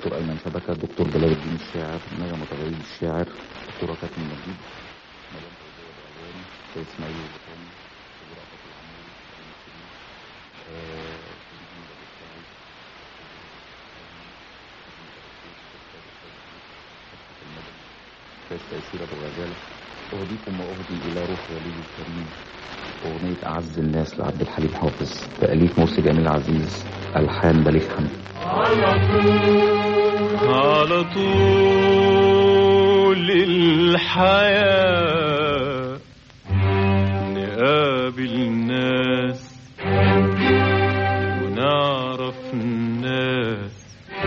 دكتور ايمن شبكه دكتور جلال الدين الشاعر نجم تغريد الشاعر دكتوره كاتم نجيب مدام فوزيه بعواني سيد اسماعيل البطاني دكتور رأفت العموري كريم الشريف آه، سيدي مدى السعيد فاز تأثير أبو غزالة أهديكم وأهدي إلى روح ولي الكريم أغنية أعز الناس لعبد الحليم حافظ تأليف مرسي جميل عزيز ألحان بليغ حمدي على طول الحياة نقابل ناس ونعرف الناس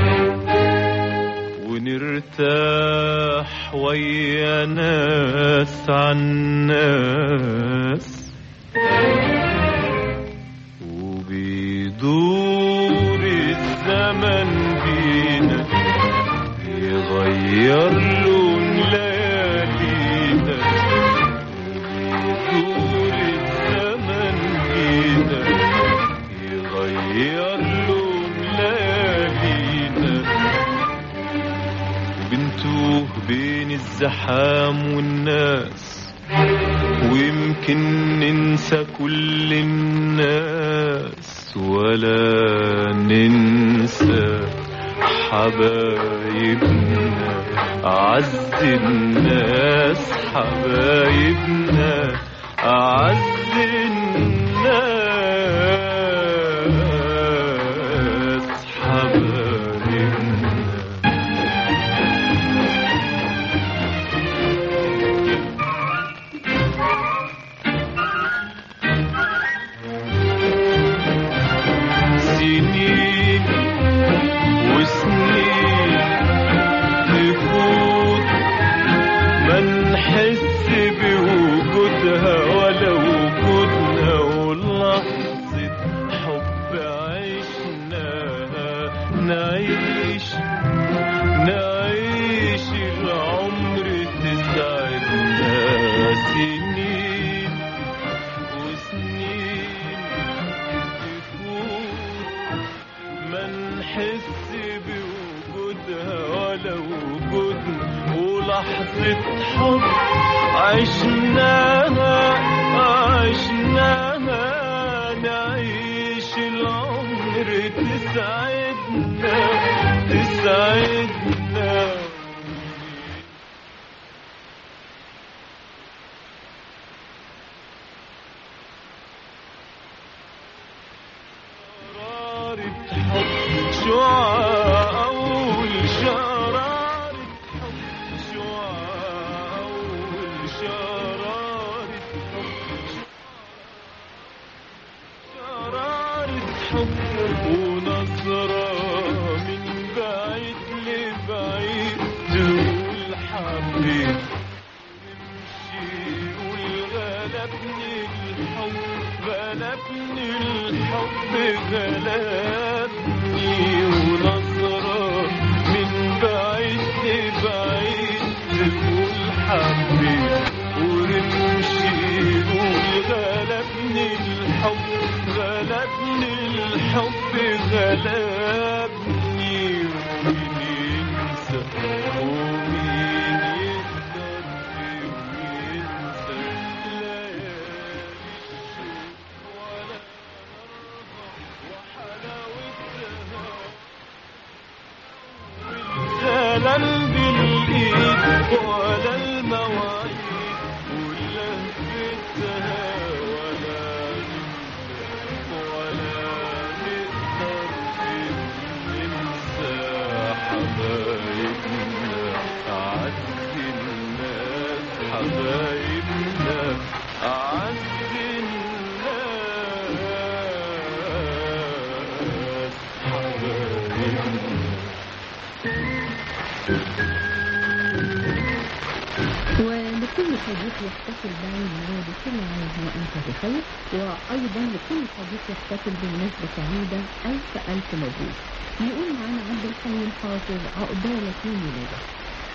ونرتاح ويا ناس عن ناس وبيدور الزمن بينا يغير لون ليالينا وبيدور الزمن بينا يغير لون ليالينا وبنتوه بين الزحام والناس ويمكن ننسى كل الناس ولا ننسى حبايبنا أعز الناس حبايبنا أعز الناس حبايبنا سنين وسنين تفوت ما نحس بوجودها ولا وجودنا ولحظة حب عشناها نعيش نعيش العمر تسعدنا سنين وسنين تفوت ما نحس بوجودها ولا وجودنا ولحظة حب عشناها عشناها نعيش العمر تسعدنا تسعدنا شرارة حب شعاع أول شرارة حب شعاع أول شرارة حب شرارة حب ونظرة من بعيد لبعيد تقول حبيت نمشي والغلبني الحب غلبني الحب غلبني ونظرة من بعيد لبعيد تقول حبيت ونمشي وغلبني الحب غلبني الحب غلبني ومين ينسى ومين يقدر ينسى ليالي الشوق ولا نرضى وحلاوتها والزلل بالايد ولا المواعيد ولهفتها ولا ولا نقدر ننسى حبايبنا أعز الناس حبايبنا أعز الناس حبايبنا ولكل صديق يحتفل بعيد ميلاده كل عام وانت بخير وايضا لكل صديق يحتفل بمناسبه سعيده الف الف مبروك يقول معانا عبد الحليم حافظ عقبالك يوم ميلادك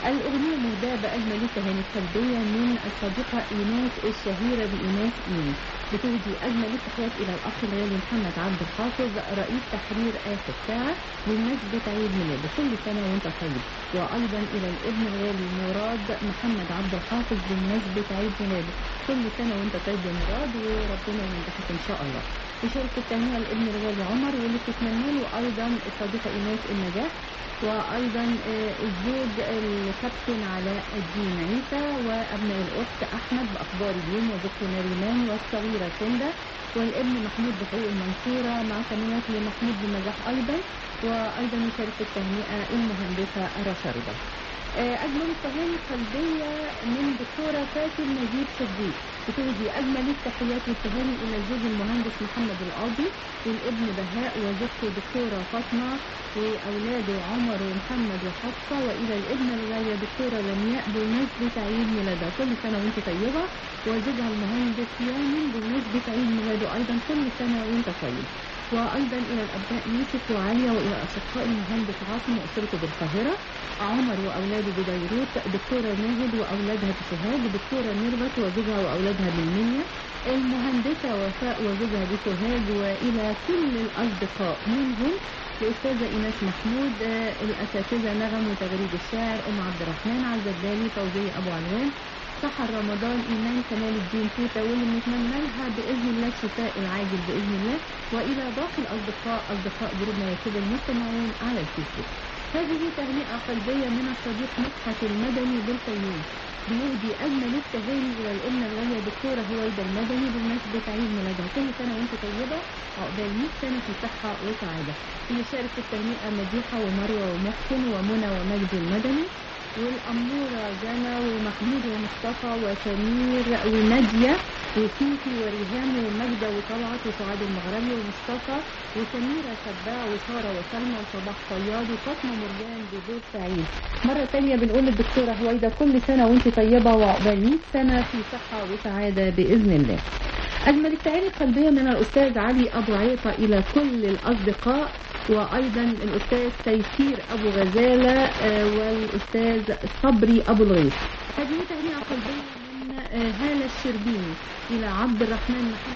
الأغنية مهداة بأجمل التهاني القلبية من الصديقة إيناس الشهيرة بإيناس إيمي بتهدي أجمل التحيات إلى الأخ الغالي محمد عبد الحافظ رئيس تحرير آخر ساعة بمناسبة عيد ميلاده كل سنة وأنت طيب وأيضا إلى الابن الغالي مراد محمد عبد الحافظ بمناسبة عيد ميلاده كل سنة وأنت طيب يا مراد وربنا ينجحك إن شاء الله بشارك التهنئة الابن الغالي عمر واللي بتتمنى له أيضا الصديقة إيناس النجاح وايضا آه، الزوج الكابتن علاء الدين عيسى وابناء الاخت احمد باخبار اليوم وزوجته نريمان والصغيره سنده والابن محمود بحقوق المنصوره مع تمنيات لمحمود بالنجاح ايضا وايضا يشارك في التهنئه المهندسه رشا رضا آه، أجمل التهاني القلبية من دكتورة فاتن نجيب صديق بتهدي أجمل التحيات والتهاني إلى الزوج المهندس محمد القاضي والابن بهاء وزوجته دكتورة فاطمة وأولاده عمر ومحمد وحفصة وإلى الابن الغالية دكتورة لمياء بمناسبة عيد ميلادها كل سنة وأنت طيبة وزوجها المهندس يامن بمناسبة عيد ميلاده أيضا كل سنة وأنت طيب وأيضا إلى الأبناء يوسف وعالية وإلى أشقاء المهندس عاصم وأسرته بالقاهرة عمر وأولاده بديروت دكتورة ناهد وأولادها بسوهاج دكتورة ميرفت وزوجها وأولادها بالمنيا المهندسة وفاء وزوجها بسوهاج وإلى كل الأصدقاء منهم الأستاذة إيناس محمود آه، الأساتذة نغم وتغريد الشاعر أم عبد الرحمن عز الدالي فوزية أبو عنوان سحر رمضان إيمان كمال الدين توتة واللي بنتمنى لها بإذن الله الشفاء العاجل بإذن الله وإلى باقي الأصدقاء أصدقاء جروب مواكب المستمعين على الفيسبوك هذه تهنئة قلبية من الصديق مدحت المدني بالفيوم بيهدي أجمل التهاني إلى الأم الغالية دكتورة هويدا المدني بمناسبة عيد ميلادها كل سنة وأنت طيبة عقبال 100 سنة في صحة وسعادة يشارك في التهنئة مديحة ومروة ومحسن ومنى ومجدي المدني والأمورة جنى ومحمود ومصطفى وسمير ونادية وفيفي وريهام ومجدة وطلعت وسعاد المغربي ومصطفى وسميرة شباع وسارة وسلمى وصباح صياد وفاطمة مرجان ببيت سعيد مرة تانية بنقول للدكتورة هويدا كل سنة وانت طيبة وعقبال 100 سنة في صحة وسعادة بإذن الله أجمل التعاني القلبية من الأستاذ علي أبو عيطة إلى كل الأصدقاء وأيضا الأستاذ تيسير أبو غزالة آه، والأستاذ صبري أبو الغيث هذه تهنئة قلبية من آه، هالة الشربيني إلى عبد الرحمن محمد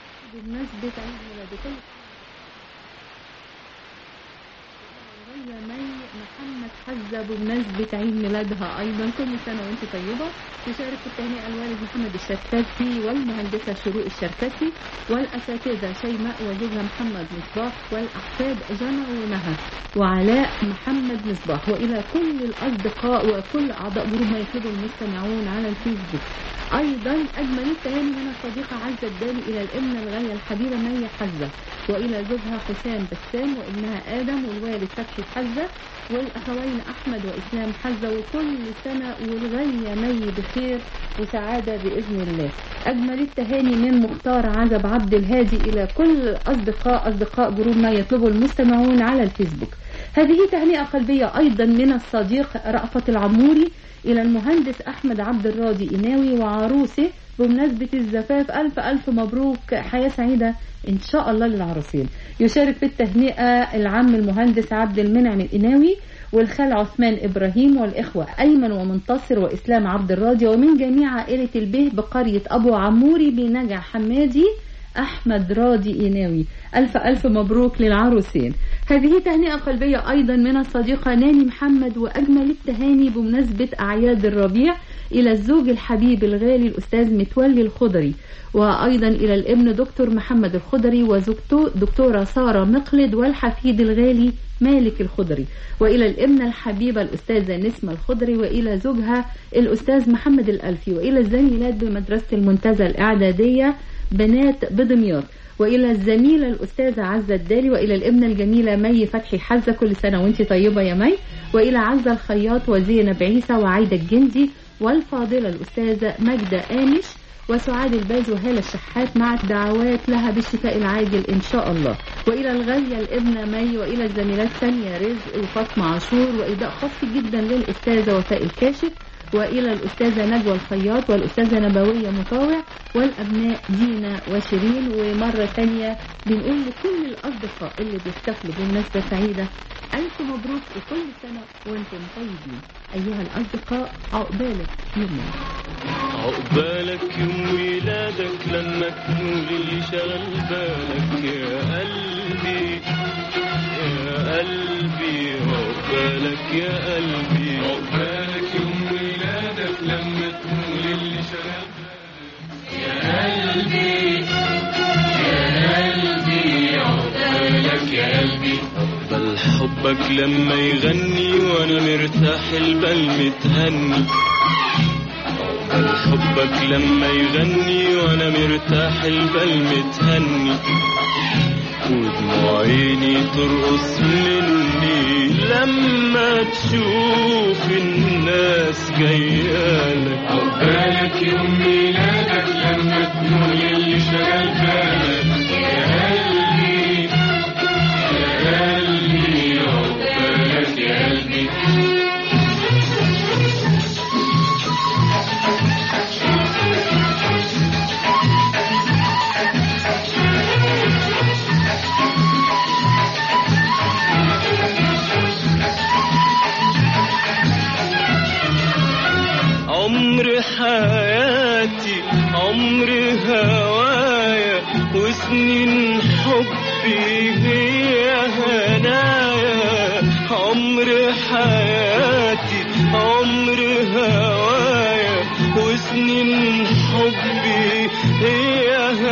بمناسبة عيد ميلاده كل يا مي محمد حزة بمناسبة عيد ميلادها أيضا كل سنة وأنت طيبة تشارك في التهنئة الوالد محمد الشركسي والمهندسة شروق الشركسي والأساتذة شيماء وزوجها محمد مصباح والأحفاد جنى ونهى وعلاء محمد مصباح وإلى كل الأصدقاء وكل أعضاء جروب ما يطلبه المستمعون على الفيسبوك أيضا أجمل التهاني من الصديقة عزة الدالي إلى الابنة الغالية الحبيبة مي حزة وإلى زوجها حسام بسام وابنها آدم والوالد فتحي حزة والأخوين أحمد وإسلام حزة وكل سنة والغالية مي بخير وسعادة بإذن الله أجمل التهاني من مختار عزب عبد الهادي إلى كل أصدقاء أصدقاء جروب ما يطلبه المستمعون على الفيسبوك هذه تهنئة قلبية أيضا من الصديق رأفت العموري إلى المهندس أحمد عبد الراضي إناوي وعروسه بمناسبة الزفاف ألف ألف مبروك حياة سعيدة إن شاء الله للعروسين يشارك في التهنئة العم المهندس عبد المنعم الإناوي والخال عثمان إبراهيم والإخوة أيمن ومنتصر وإسلام عبد الراضي ومن جميع عائلة البيه بقرية أبو عموري بنجع حمادي أحمد راضي إيناوي ألف ألف مبروك للعروسين هذه تهنئة قلبية أيضا من الصديقة ناني محمد وأجمل التهاني بمناسبة أعياد الربيع إلى الزوج الحبيب الغالي الأستاذ متولي الخضري وأيضا إلى الابن دكتور محمد الخضري وزوجته دكتورة سارة مقلد والحفيد الغالي مالك الخضري وإلى الابنة الحبيبة الأستاذة نسمة الخضري وإلى زوجها الأستاذ محمد الألفي وإلى الزميلات بمدرسة المنتزه الإعدادية بنات بدمياط وإلى الزميلة الأستاذة عزة الدالي وإلى الابنة الجميلة مي فتحي حزة كل سنة وانت طيبة يا مي وإلى عزة الخياط وزينب عيسى وعايدة الجندي والفاضلة الأستاذة ماجدة آمش وسعاد الباز وهالة الشحات مع الدعوات لها بالشفاء العاجل إن شاء الله وإلى الغالية الابنة مي وإلى الزميلات ثانية رزق وفاطمة عاشور وإهداء خاص جدا للأستاذة وفاء الكاشف وإلى الأستاذة نجوى الخياط والأستاذة نبوية مطاوع والأبناء دينا وشيرين ومرة ثانية بنقول لكل الأصدقاء اللي بيحتفلوا بمناسبة سعيدة ألف مبروك وكل سنة وأنتم طيبين أيها الأصدقاء عقبالك يومين عقبالك يوم ميلادك لما تنول اللي شغل بالك يا قلبي يا قلبي عقبالك يا قلبي عقبالك يوم ميلادك لما تنول اللي شغل بالك يا قلبي يا قلبي عقبالك يا قلبي عقبال حبك لما يغني وانا مرتاح البال متهني عقبال حبك لما يغني وانا مرتاح البال متهني ودموع عيني ترقص مني لما تشوف الناس جايالك عقبالك يوم ميلادك لما تنول اللي شغال بالك يا قلبي يا قلبي عقبالك يا قلبي عمر حياتي عمر هوايا وسنين حبي هي هنايا عمر حياتي عمر هوايا وسنين حبي هي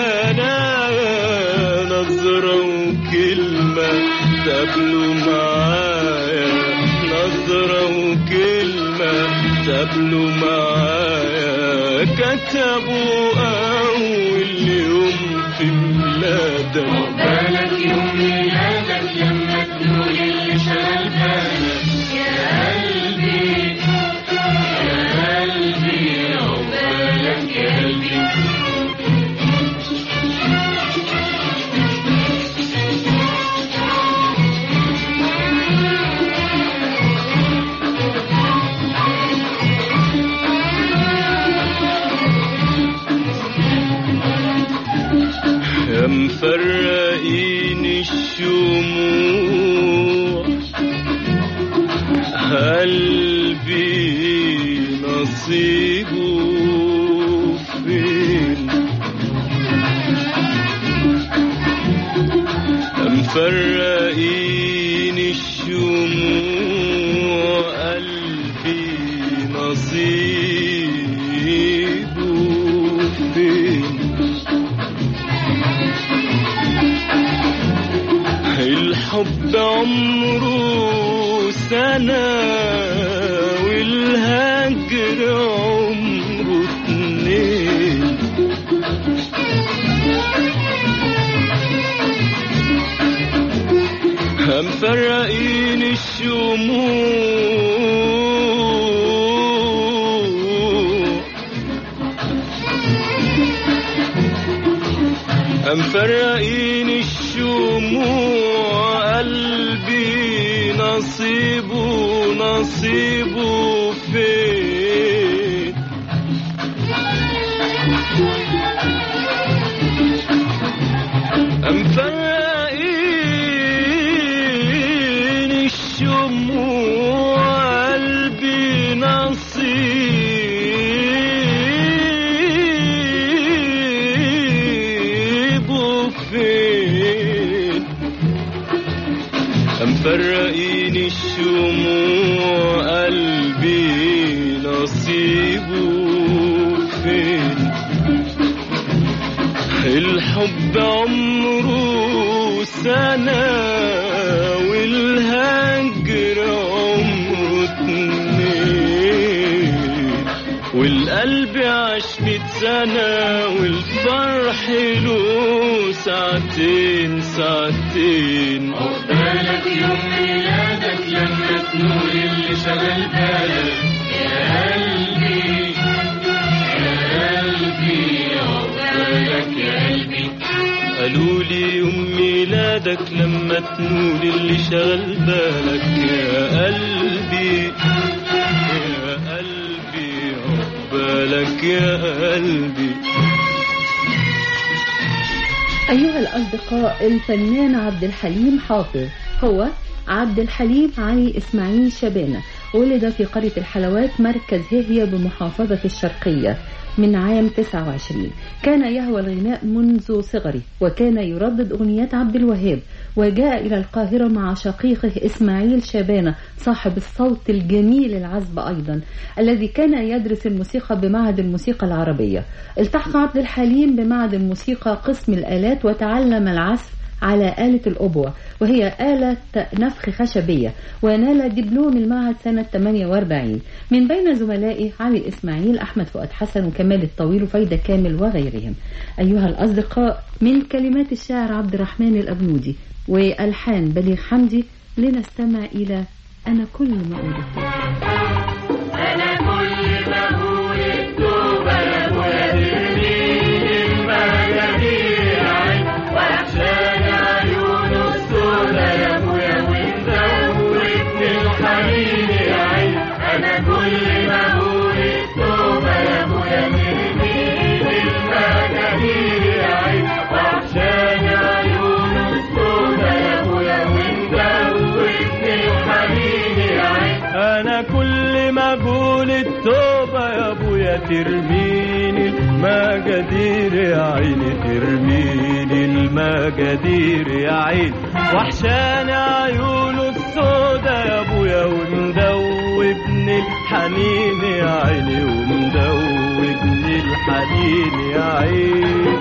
هنايا نظرة وكلمة تقابلوا معايا نظرة وكلمة تقابلوا معايا كتبوا أول يوم في ميلادك عقبالك يوم ميلادك لما تنول اللي شغال بالك يا قلبي يا قلبي عقبالك يا قلبي يا مفرقين الشموع قلبي نصيبه فين يا مفرقين الشموع قلبي نصيبه فين الحب عمره سنة والهجر عمره اتنين مفرقين الشموع مفرقين الشموع قلبي نصيبه نصيبه فين مفرقين الشموع قلبي نصيبه فين مفرقين الشموع قلبي نصيبه فين الحب عمره سنة والهجر عمره اتنين والقلب عاش ميت سنة والفرح له ساعتين ساعتين عقبالك يوم ميلادك لما تنور اللي شغل بالك يا قلبي يا قلبي عقبالك يا قلبي قالوا لي يوم ميلادك لما تنول اللي شغل بالك يا قلبي يا قلبي عقبالك يا قلبي أيها الأصدقاء الفنان عبد الحليم حافظ هو عبد الحليم علي إسماعيل شبانة ولد في قرية الحلوات مركز هيهية بمحافظة الشرقية من عام 29 كان يهوى الغناء منذ صغره وكان يردد أغنيات عبد الوهاب وجاء إلى القاهرة مع شقيقه إسماعيل شبانة صاحب الصوت الجميل العذب أيضا الذي كان يدرس الموسيقى بمعهد الموسيقى العربية التحق عبد الحليم بمعهد الموسيقى قسم الآلات وتعلم العزف على آلة الأبوة وهي آلة نفخ خشبية ونال دبلوم المعهد سنة 48 من بين زملائه علي إسماعيل أحمد فؤاد حسن وكمال الطويل وفايدة كامل وغيرهم أيها الأصدقاء من كلمات الشاعر عبد الرحمن الأبنودي وألحان بليغ حمدي لنستمع إلى أنا كل ما أريد أنا كل ما أقول التوبة يا أبويا ترميني المجادير عين وعشان عيون السودا يا أبويا ومزودني الحنين يا عين أنا كل ما أقول التوبة يا أبويا ترميني المجادير يا عين وعشان عيون السودا يا أبويا ومزودني الحنين يا عين انا كل ما اقول التوبه يا ابويا ترميني المجادير يا عيني ترميني المجادير يا عيني وحشاني عيونه السودا يا ابويا ومدوبني الحنين يا عيني ومدوبني الحنين يا عيني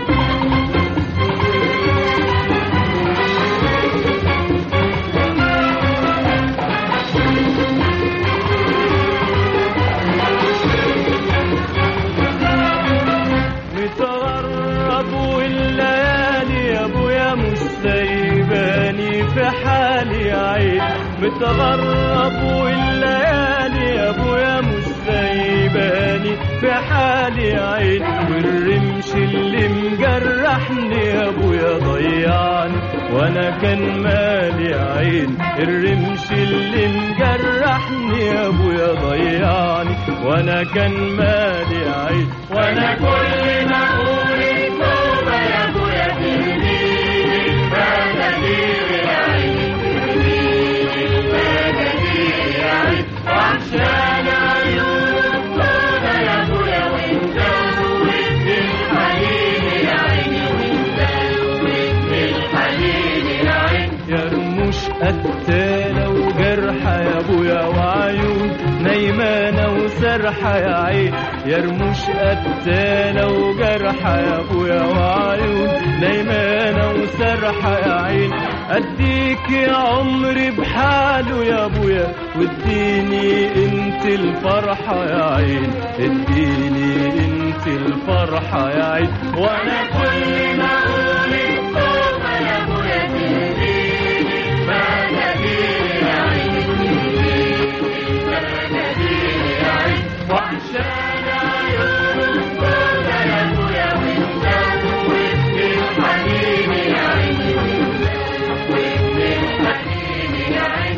متغرب والليالي يا ابويا مش سايباني في حالي يا عين متغرب والليالي يا ابويا مش سايباني في حالي يا عين والرمش اللي مجرحني يا ابويا ضيعني وانا كان مالي يا عين الرمش اللي مجرحني يا ابويا ضيعني وانا كان مالي يا عين وانا كل ما اقول التوبه يا ابويا ترميني المجادير يا عين ترميني المجادير يا عين وعشان عيون السودا يا ابويا ومزودني الحنين يا عيني ومزودني الحنين يا عين يا رموش قتالة وجرحة يا ابويا وعيون نايمانة وسرحة يا عين يا رموش قتالة وجرحة يا ابويا وعيون نايمانة وسرحة يا عين اديك يا عمري بحاله يا ابويا واديني انت الفرحة يا عين اديني انت الفرحة يا عين وانا كل ما اقول التوبة يا ابويا تهديني المجادير يا عين تهديني المجادير يا عين وعشان عيون السودا يا ابويا ومزودني الحنين يا عين ومزودني الحنين يا عين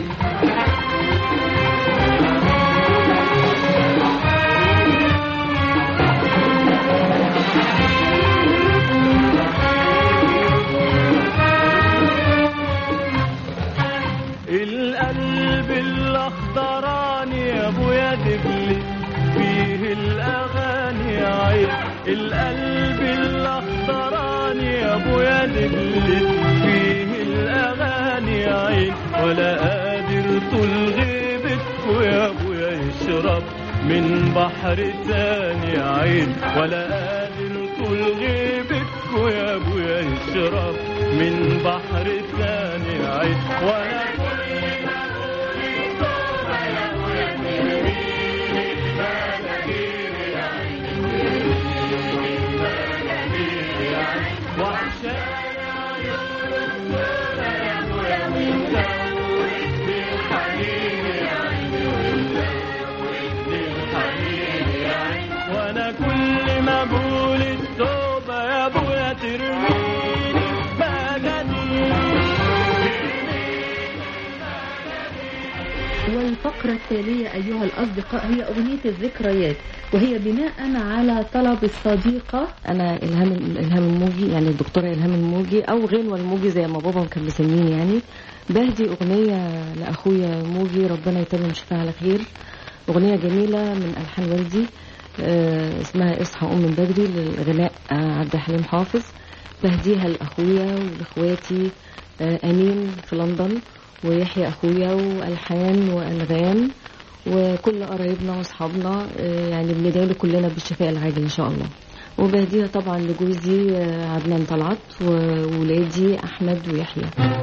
القلب الاخضراني يا ابويا دبلي فيه الاغاني يا عين القلب الاخضراني يا ابويا دبلي فيه الاغاني يا عين ولا قادر طول غيبتكوا يا ابويا يشرب من بحر تاني يا عين ولا قادر طول غيبتكوا يا ابويا يشرب من بحر تاني يا عين وانا كل ما اقول التوبه يا ابويا ترميني المجادير يا عين ترميني المجادير يا عين وعشان عيون السودا يا ابويا ومزودني الحنين يا عين ومزودني الحنين يا عين وانا كل ما اقول التوبه يا ابويا ترميني مجادير والفقرة التالية أيها الأصدقاء هي أغنية الذكريات وهي بناء على طلب الصديقة انا الهام الهام الموجي يعني الدكتوره الهام الموجي او غنوه الموجي زي ما بابا كان مسميني يعني بهدي أغنية لأخويا موجي ربنا يتمم شفاها على خير أغنية جميلة من ألحان والدي آه، اسمها اصحى قوم من بدري للغناء آه، عبد الحليم حافظ بهديها لأخويا ولإخواتي آه، أمين في لندن ويحيى أخويا وألحان وأنغام وكل قرايبنا واصحابنا آه، يعني بندعي له كلنا بالشفاء العاجل ان شاء الله وبهديها طبعا لجوزي آه، عدنان طلعت وولادي احمد ويحيى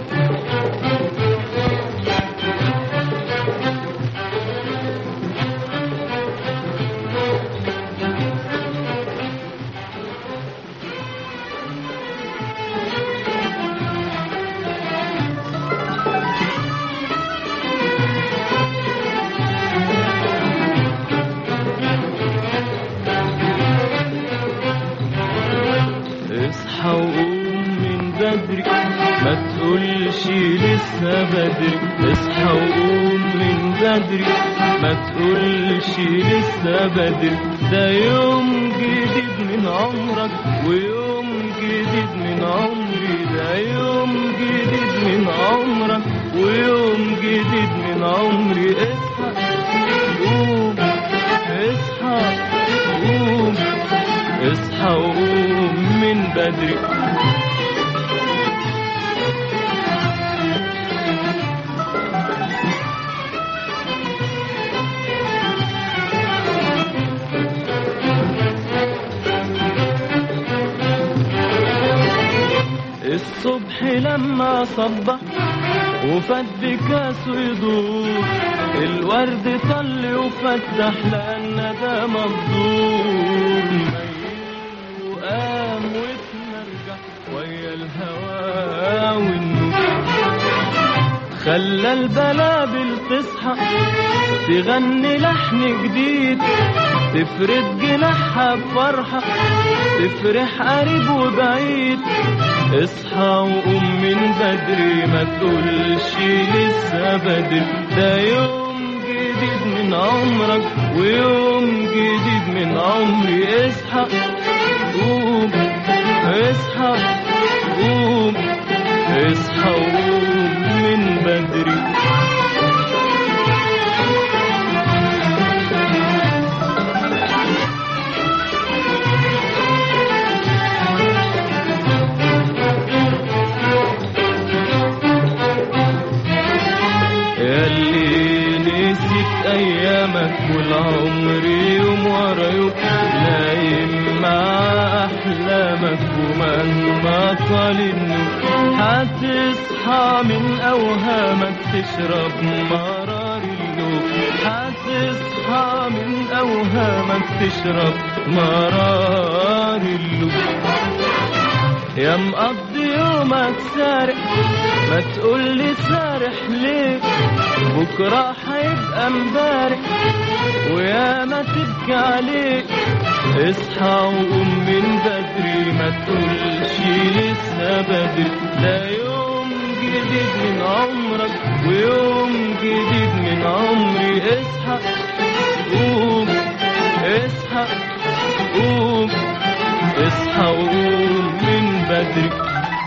اصحى وقوم من بدري ما تقولش لسه بدري اصحى وقوم من بدري ما تقولش لسه بدري ده يوم جديد من عمرك ويوم جديد من عمري ده يوم جديد من عمرك ويوم جديد من عمري اصحى قوم اصحى قوم اصحى وقوم من بدري الصبح لما صبح وفات بكاسه يدور الورد طل وفتح لأن ده مبذور وقام واتمرجح ويا الهوا والنور خلى البلابل تصحى تغني لحن جديد تفرد جناحها بفرحة تفرح قريب وبعيد اصحى وقوم من بدري ما تقولش لسه بدري ده يوم جديد من عمرك ويوم جديد من عمري اصحى قوم اصحى قوم اصحى وقوم من بدري ياللي نسيت ايامك والعمر يوم ورا يوم نايم مع احلامك ومهما طال النوم هتصحى من اوهامك تشرب مرار النوم هتصحى من اوهامك تشرب مرار اللوم يا مقضي يومك سارح ما تقولي سارح ليه بكرة هيبقى امبارح ويا ما تبكي عليه اصحى وقوم من بدري ما تقولش لسه بدري ده يوم جديد من عمرك ويوم جديد من عمري اصحى قوم اصحى قوم اصحى وقوم من بدري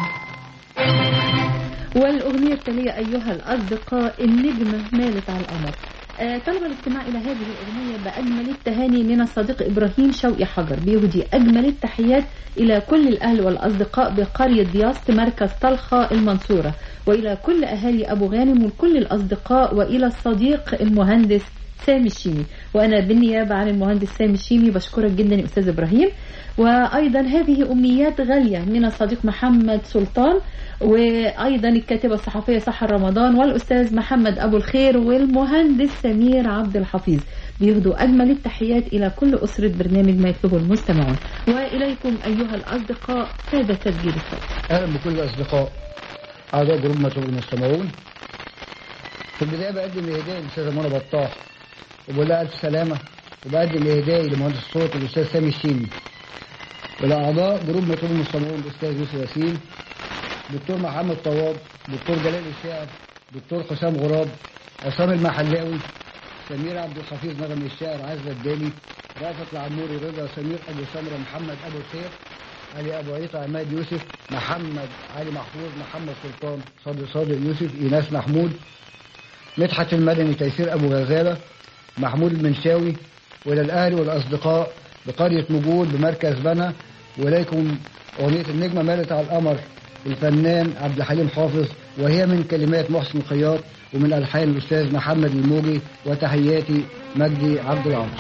والأغنية التالية أيها الأصدقاء النجمة مالت على القمر آه، طلب الاستماع إلى هذه الأغنية بأجمل التهاني من الصديق إبراهيم شوقي حجر بيهدي أجمل التحيات إلى كل الأهل والأصدقاء بقرية دياسط مركز طلخة المنصورة وإلى كل أهالي أبو غانم وكل الأصدقاء وإلى الصديق المهندس سامي الشيمي وأنا بالنيابة عن المهندس سامي الشيمي بشكرك جدا يا أستاذ إبراهيم وأيضا هذه أمنيات غالية من الصديق محمد سلطان وأيضا الكاتبة الصحفية سحر رمضان والأستاذ محمد أبو الخير والمهندس سمير عبد الحفيظ بيهدوا أجمل التحيات إلى كل أسرة برنامج ما يطلبه المستمعون وإليكم أيها الأصدقاء هذا تسجيل الصوت اهلا بكل الاصدقاء اعضاء جروب مطلوب المستمعون في البدايه بقدم اهدائي للاستاذه منى بطاح وبقول لها الف سلامه وبقدم اهدائي لمهندس الصوت الاستاذ سامي الشيمي ولاعضاء جروب مطلوب المستمعون الاستاذ يوسف ياسين دكتور محمد طواب دكتور جلال الشاعر دكتور حسام غراب عصام المحلاوي سمير عبد الحفيظ نغم الشاعر عزة الدالي رافت العموري رضا سمير ابو سمره محمد ابو الخير علي ابو عيسى عماد يوسف محمد علي محفوظ محمد سلطان صادق صادق يوسف ايناس محمود مدحت المدني تيسير ابو غزاله محمود المنشاوي والى الاهل والاصدقاء بقريه مجود بمركز بنا واليكم اغنيه النجمه مالت على القمر الفنان عبد الحليم حافظ وهي من كلمات محسن الخياط ومن الحان الاستاذ محمد الموجي وتحياتي مجدي عبد العاطي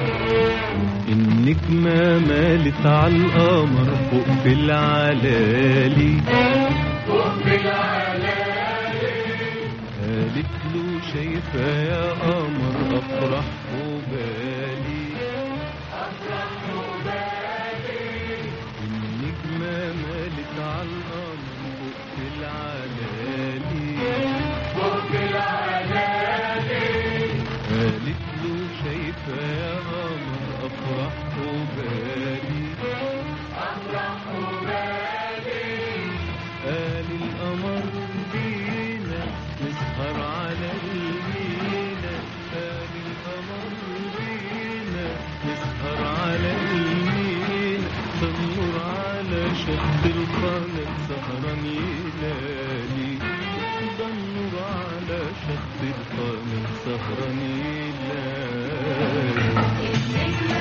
النجمة مالت على القمر فوق في العلالي قالت له شايفة يا قمر أفرح وبالي النجمة مالت على القمر فوق في العلالي قالت له شايفة يا قمر أفرح وبالي قال القمر بينا نسهر على المينا قال القمر بينا نسهر على المينا تنور على شط القمر سهران يلالي تنور على شط القمر سهران يلالي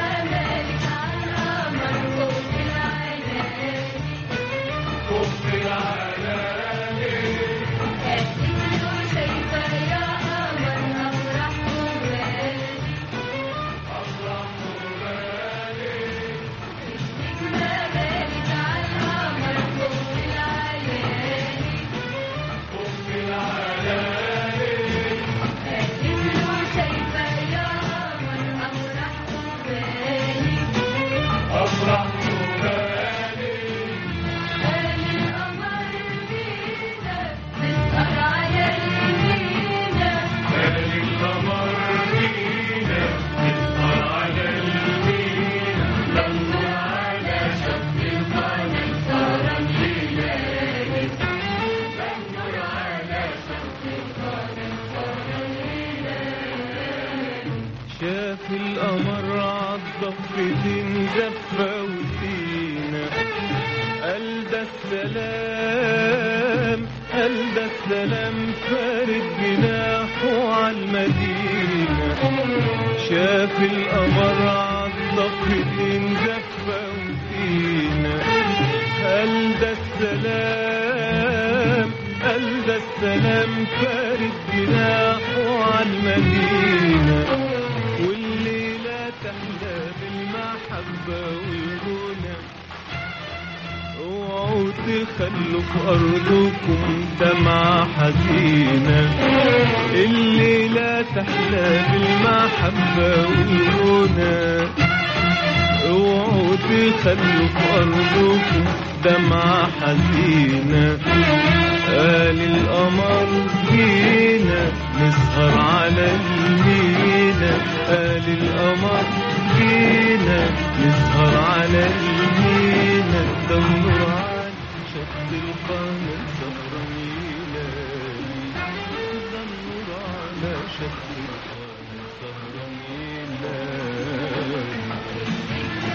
شاف القمر عالضفتين زفة وسينا قال ده السلام قال ده السلام فارد جناحه عالمدينة شاف القمر عالضفتين زفة وسينا قال ده السلام قال ده السلام فارد جناحه عالمدينة والليلة تحلى بالمحبة والغنى اوعوا تخلوا في أرضكم دمعة حزينة الليلة تحلى بالمحبة والغنى اوعوا تخلوا في أرضكم دمعة حزينة قال القمر جينا نسهر على المينا قال القمر جينا نسهر على المينا دور على شط القمر سهران يلالي دور على شط القمر سهران يلالي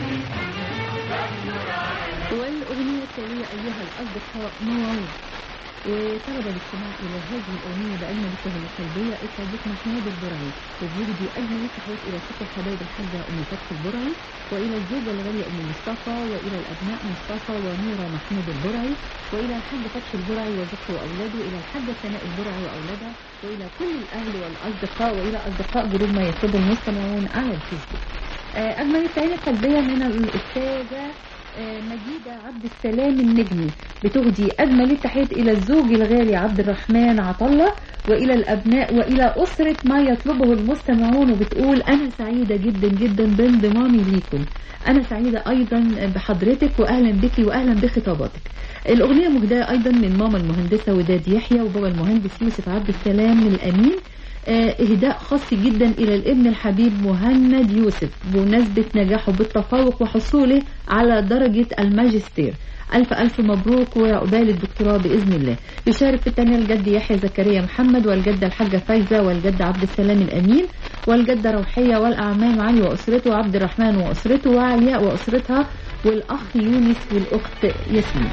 والأغنية التالية أيها الأصدقاء مواعيد وطلب الاستماع إلى هذه الأغنية بأجمل التهاني القلبية الصديق محمود البرعي وبيهدي أجمل التحيات إلى ست الحبايب الحاجة أم فتحي البرعي وإلى الزوجة الغالية أم مصطفى وإلى الأبناء مصطفى ونورة محمود البرعي وإلى الحاج فتحي البرعي وزوجته وأولاده إلى الحاجة سناء البرعي وأولادها وإلى كل الأهل والأصدقاء وإلى أصدقاء جروب ما يطلب المستمعون على الفيسبوك آه، أجمل التهاني القلبية من الأستاذة آه، مجيدة عبد السلام النجمي بتهدي أجمل التحيات إلى الزوج الغالي عبد الرحمن عطلة وإلى الأبناء وإلى أسرة ما يطلبه المستمعون وبتقول أنا سعيدة جدا جدا بانضمامي ليكم أنا سعيدة أيضا بحضرتك وأهلا بك وأهلا بخطاباتك الأغنية مهداة أيضا من ماما المهندسة وداد يحيى وبابا المهندس يوسف عبد السلام الأمين آه، إهداء خاص جدا إلى الابن الحبيب مهند يوسف بمناسبة نجاحه بالتفوق وحصوله على درجة الماجستير ألف ألف مبروك وعقبال الدكتوراه بإذن الله يشارك في الثانية الجد يحيى زكريا محمد والجدة الحاجة فايزة والجد عبد السلام الأمين والجدة روحية والأعمام علي وأسرته وعبد الرحمن وأسرته وعلياء وأسرتها والأخ يونس والأخت ياسمين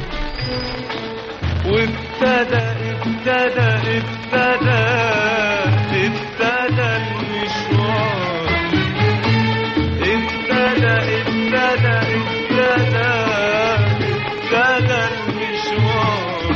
وابتدى ابتدى ابتدى ابتدى المشوار ابتدى ابتدى ابتدى ابتدى المشوار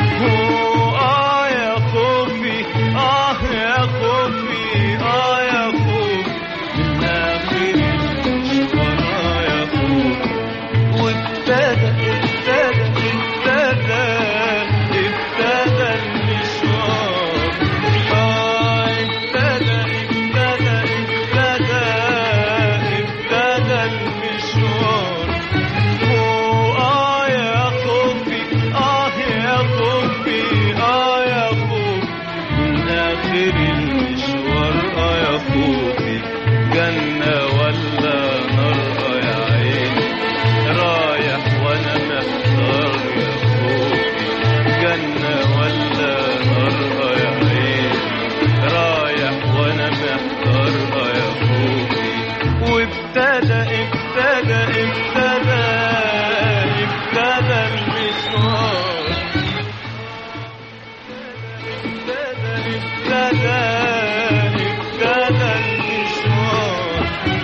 آه يا خوفي آه يا خوفي آه يا خوفي من آخر المشوار آه يا خوفي وابتدى ابتدى ابتدى ابتدى المشوار آه ابتدى ابتدى ابتدى ابتدى المشوار آه يا خوفي آه يا خوفي آه يا خوفي من آخر المشوار آه يا خوفي جنة ولا نار آه يا عيني رايح وانا محتار يا خوفي جنة ولا نار آه يا عيني رايح وانا محتار آه يا خوفي وابتدى ابتدى ابتدى ابتدى المشوار ابتدى ابتدى ابتدى المشوار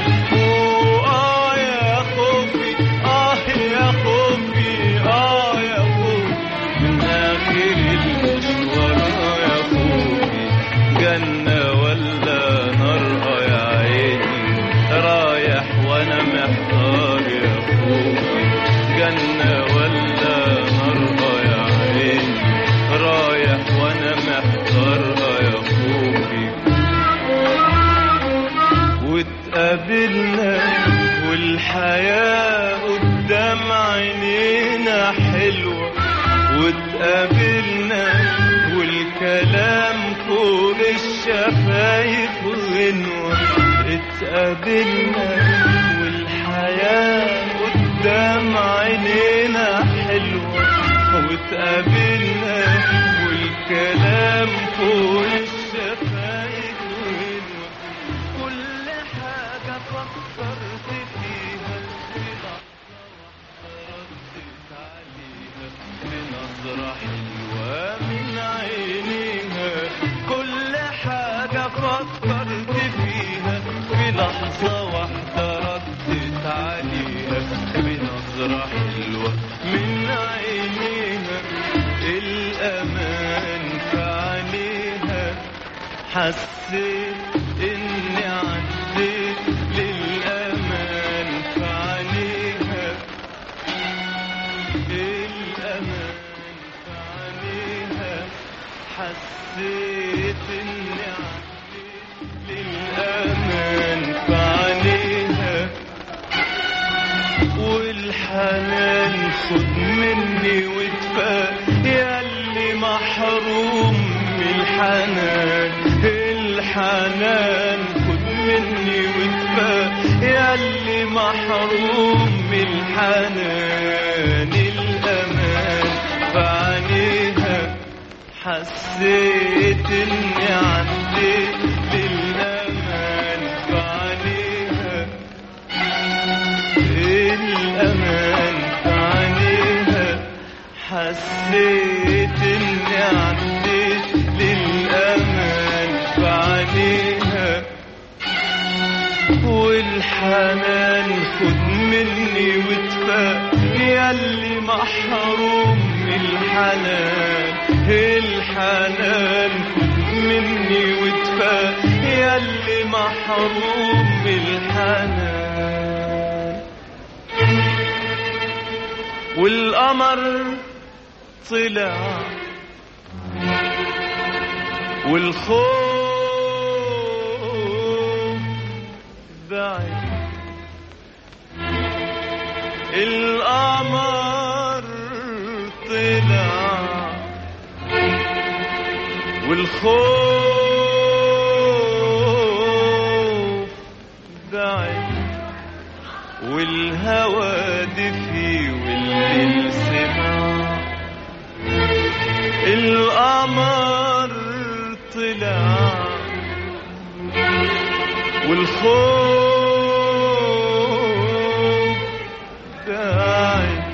آه يا خوفي آه يا خوفي آه يا خوفي من آخر المشوار آه يا خوفي جنة ولا نار آه يا عيني رايح وأنا محتار يا خوفي جنة ولا نار آه يا عيني رايح وأنا محتار آه يا خوفي واتقابلنا والحياة قدام عينينا حلوة واتقابلنا والكلام فوق الشفايف غنوة اتقابلنا والحياة قدام عينينا حلوة واتقابلنا والكلام فوق الشفايف غنوة كل حاجة فكرت فيها بلحظة واحدة ردت عليها بنظرة حلوة من عينيها كل حاجة فكرت فيها بلحظة واحدة ردت عليها بنظرة حلوة من عينيها الأمان في عينيها حسيت اني عديت للامان في عينيها الامان في عينيها حسيت اني عديت للامان في عينيها والحنان خد مني وادفى ياللي محروم من الحنان الحنان خد مني وادفى ياللي محروم من الحنان الامان في عينيها حسيت اني عديت للامان في عينيها الأمان في عينيها حسيت إني عديت للأمان بعديها والحنان خد مني وادفى ياللي محروم من الحنان الحنان خد مني وادفى ياللي محروم من الحنان والقمر طلع والخوف بعد القمر طلع والخوف بعد والهوى دفي والليل سمع القمر طلع والخوف بعد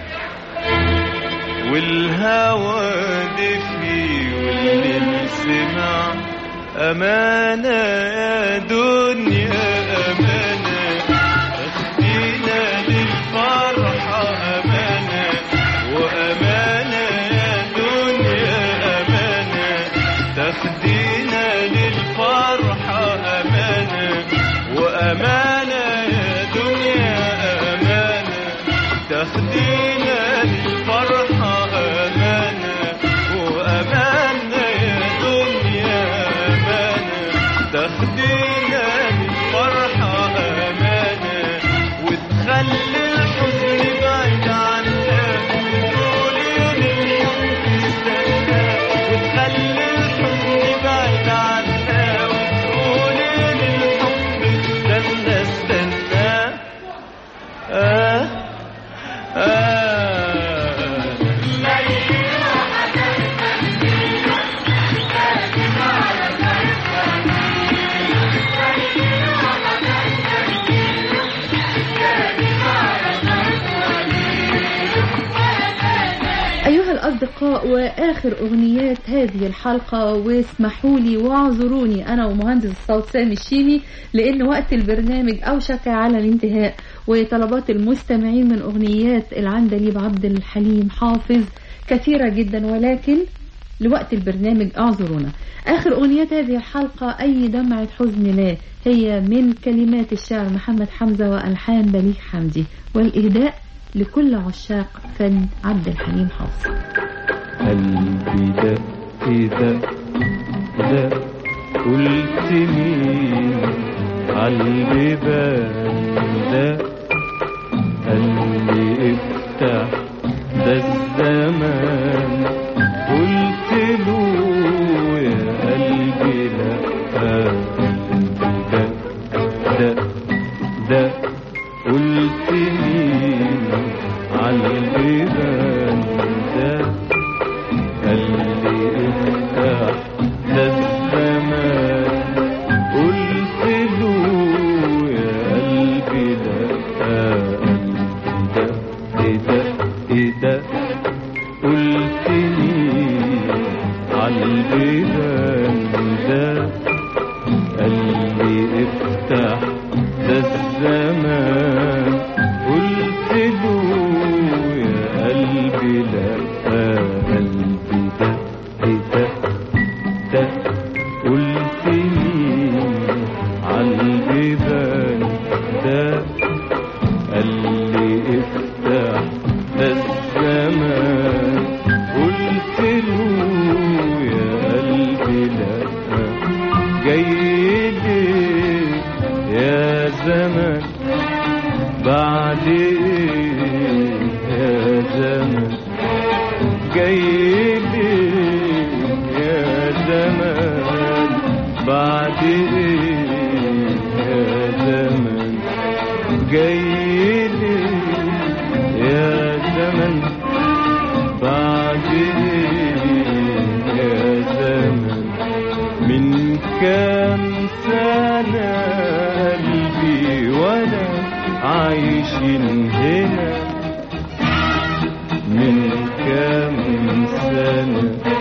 والهوى دفي والليل سمع أمانة يا دنيا أمانة أخدينا للفرحة أمانة وأمانة يا دنيا أمانة تاخدينا للفرحة أمانة وأمانة يا دنيا أمانة تاخدينا للفرحة أمانة وأمانة يا دنيا أمانة تاخدينا للفرحة أمانة وتخلي الحزن بعيد عنا وتقولي للحب استنى وتخلي الحزن بعيد عنا وتقولي للحب استنى استنى آه آه أيها الأصدقاء وآخر أغنيات هذه الحلقة واسمحوا لي واعذروني أنا ومهندس الصوت سامي الشيمي لأن وقت البرنامج أوشك على الانتهاء وطلبات المستمعين من أغنيات العندليب عبد الحليم حافظ كثيرة جدا ولكن لوقت البرنامج اعذرونا آخر أغنيات هذه الحلقة أي دمعة حزن لا هي من كلمات الشاعر محمد حمزة وألحان بليغ حمدي والإهداء لكل عشاق فن عبد الحليم حافظ قلبي دق دق دق قلت مين عالبيبان دق قال لي افتح ده الزمان قلت له يا قلبي لا قلبي دق دق دق قلت مين عالبيبان دق قال لي افتح ده الزمان قلت له يا قلبي لا قلبي ده ايه ده ايه ده قلت لي عالبيبان ده قال لي افتح ده الزمان قلت له يا قلبي لا قلبي ده ايه ده ده قلت لي عالبيبان ده قال لي افتح ده الزمان قلت له يا قلبي لا جاي ليه يا زمان بعد ايه يا زمان جاي ليه يا زمان بعد ايه يا زمان جاي ليه يا زمان بعد ايه يا زمان من كام سنة قلبي وانا عايشين هنا من كام سنة